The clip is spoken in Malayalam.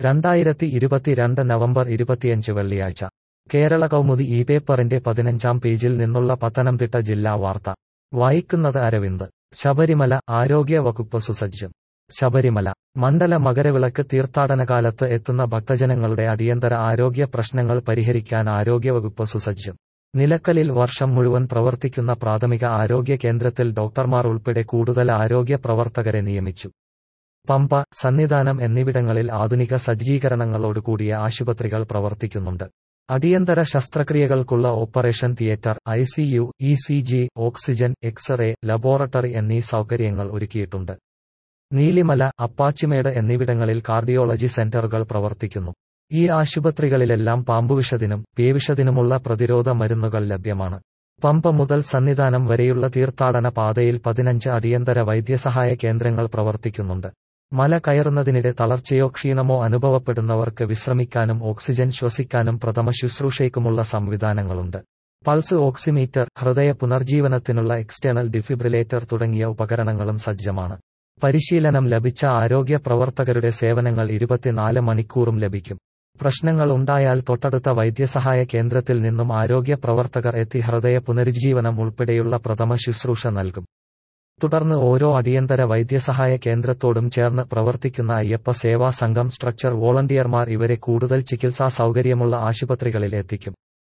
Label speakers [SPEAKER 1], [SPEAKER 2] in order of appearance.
[SPEAKER 1] രണ്ടായിരത്തി ഇരുപത്തിരണ്ട് നവംബർ ഇരുപത്തിയഞ്ച് വെള്ളിയാഴ്ച കേരള കൗമുദി ഈ പേപ്പറിന്റെ പതിനഞ്ചാം പേജിൽ നിന്നുള്ള പത്തനംതിട്ട ജില്ലാ വാർത്ത വായിക്കുന്നത് അരവിന്ദ് ശബരിമല ആരോഗ്യ വകുപ്പ് സുസജ്ജം ശബരിമല മണ്ഡല മകരവിളക്ക് തീർത്ഥാടനകാലത്ത് എത്തുന്ന ഭക്തജനങ്ങളുടെ അടിയന്തര ആരോഗ്യ പ്രശ്നങ്ങൾ പരിഹരിക്കാൻ ആരോഗ്യവകുപ്പ് സുസജ്ജം നിലക്കലിൽ വർഷം മുഴുവൻ പ്രവർത്തിക്കുന്ന പ്രാഥമിക ആരോഗ്യ കേന്ദ്രത്തിൽ ഡോക്ടർമാർ ഉൾപ്പെടെ കൂടുതൽ ആരോഗ്യ പ്രവർത്തകരെ നിയമിച്ചു പമ്പ സന്നിധാനം എന്നിവിടങ്ങളിൽ ആധുനിക സജ്ജീകരണങ്ങളോടുകൂടിയ ആശുപത്രികൾ പ്രവർത്തിക്കുന്നുണ്ട് അടിയന്തര ശസ്ത്രക്രിയകൾക്കുള്ള operation theatre ICU E C G oxygen X-ray laboratory എന്നീ സൗകര്യങ്ങൾ ഒരുക്കിയിട്ടുണ്ട് നീലിമല അപ്പാച്ചിമേട് എന്നിവിടങ്ങളിൽ കാർഡിയോളജി സെന്ററുകൾ പ്രവർത്തിക്കുന്നു ഈ ആശുപത്രികളിലെല്ലാം പാമ്പുവിഷത്തിനും പേവിഷത്തിനുമുള്ള പ്രതിരോധ മരുന്നുകൾ ലഭ്യമാണ് പമ്പ മുതൽ സന്നിധാനം വരെയുള്ള തീർത്ഥാടന പാതയിൽ പതിനഞ്ച് അടിയന്തര വൈദ്യസഹായ കേന്ദ്രങ്ങൾ പ്രവർത്തിക്കുന്നുണ്ട് മല കയറുന്നതിനിടെ തളർച്ചയോ ക്ഷീണമോ അനുഭവപ്പെടുന്നവർക്ക് വിശ്രമിക്കാനും ഓക്സിജൻ ശ്വസിക്കാനും പ്രഥമ ശുശ്രൂഷയ്ക്കുമുള്ള സംവിധാനങ്ങളുണ്ട് പൾസ് ഓക്സിമീറ്റർ ഹൃദയ പുനർജീവനത്തിനുള്ള എക്സ്റ്റേണൽ ഡിഫിബ്രിലേറ്റർ തുടങ്ങിയ ഉപകരണങ്ങളും സജ്ജമാണ് പരിശീലനം ലഭിച്ച ആരോഗ്യ പ്രവർത്തകരുടെ സേവനങ്ങൾ ഇരുപത്തിനാല് മണിക്കൂറും ലഭിക്കും പ്രശ്നങ്ങൾ ഉണ്ടായാൽ തൊട്ടടുത്ത വൈദ്യസഹായ കേന്ദ്രത്തിൽ നിന്നും ആരോഗ്യ പ്രവർത്തകർ എത്തി ഹൃദയ പുനരുജ്ജീവനം ഉൾപ്പെടെയുള്ള പ്രഥമ ശുശ്രൂഷ നൽകും തുടർന്ന് ഓരോ അടിയന്തര വൈദ്യസഹായ കേന്ദ്രത്തോടും ചേർന്ന് പ്രവർത്തിക്കുന്ന അയ്യപ്പ സേവാ സംഘം സ്ട്രക്ചർ വോളണ്ടിയർമാർ ഇവരെ കൂടുതൽ ചികിത്സാ സൗകര്യമുള്ള ആശുപത്രികളിൽ എത്തിക്കും